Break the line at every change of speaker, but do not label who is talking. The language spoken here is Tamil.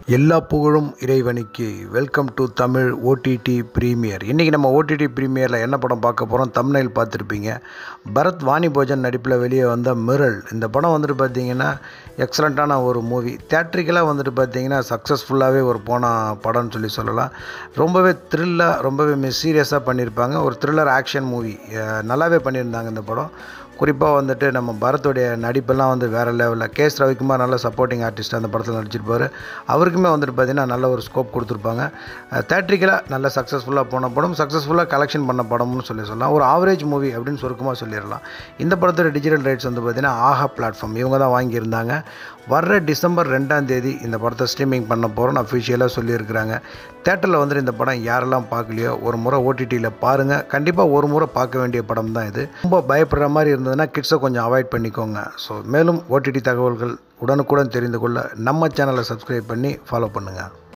எல்லா புகழும் இறைவனுக்கு welcome to Tamil OTT premiere இன்றைக்கி நம்ம ஓடிடி ப்ரீமியரில் என்ன படம் பார்க்க போகிறோம் தம்னைல் பார்த்துருப்பீங்க பரத் வாணி போஜன் நடிப்பில் வெளியே வந்த மிரல் இந்த படம் வந்துட்டு பார்த்தீங்கன்னா எக்ஸலண்ட்டான ஒரு மூவி தேட்ரிக்கலாக வந்துட்டு பார்த்தீங்கன்னா சக்ஸஸ்ஃபுல்லாகவே ஒரு போன படம்னு சொல்லி சொல்லலாம் ரொம்பவே த்ரில்லாக ரொம்பவே மிஸ் சீரியஸாக பண்ணியிருப்பாங்க ஒரு த்ரில்லர் ஆக்ஷன் மூவி நல்லாவே பண்ணியிருந்தாங்க இந்த படம் குறிப்பாக வந்துட்டு நம்ம பரத்துடைய நடிப்பெல்லாம் வந்து வேறு லெவலில் கேஎஸ் ரவிக்குமார் நல்ல சப்போர்ட்டிங் ஆர்டிஸ்ட் அந்த படத்தில் நடிச்சிருப்பார் அவருக்குமே வந்துட்டு பார்த்தீங்கன்னா நல்ல ஒரு ஸ்கோப் கொடுத்துருப்பாங்க தேட்ரிக்கலாக நல்ல சக்ஸஸ்ஃபுல்லாக போன படம் சக்ஸஸ்ஃபுல்லாக கலெக்ஷன் பண்ண படம்னு சொல்லி சொல்லலாம் ஒரு ஆவரேஜ் மூவி அப்படின்னு சுருக்கமாக சொல்லிடலாம் இந்த படத்தோட டிஜிட்டல் ரைட்ஸ் வந்து பார்த்திங்கன்னா ஆஹா பிளாட்ஃபார்ம் இவங்க தான் வாங்கியிருந்தாங்க வர்ற டிசம்பர் ரெண்டாம் தேதி இந்த படத்தை ஸ்ட்ரீமிங் பண்ண போகிறோன்னு அஃபிஷியலாக சொல்லியிருக்கிறாங்க தேட்டரில் வந்துட்டு இந்த படம் யாரெல்லாம் பார்க்கலையோ ஒரு முறை ஓடிடியில் பாருங்கள் கண்டிப்பாக ஒரு முறை பார்க்க வேண்டிய படம் தான் இது ரொம்ப பயப்படுற மாதிரி இருந்ததுன்னா கிட்ஸை கொஞ்சம் அவாய்ட் பண்ணிக்கோங்க ஸோ மேலும் ஓடிடி தகவல்கள் உடனுக்குடன் தெரிந்து கொள்ள நம்ம சேனலை சப்ஸ்கிரைப் பண்ணி ஃபாலோ பண்ணுங்கள்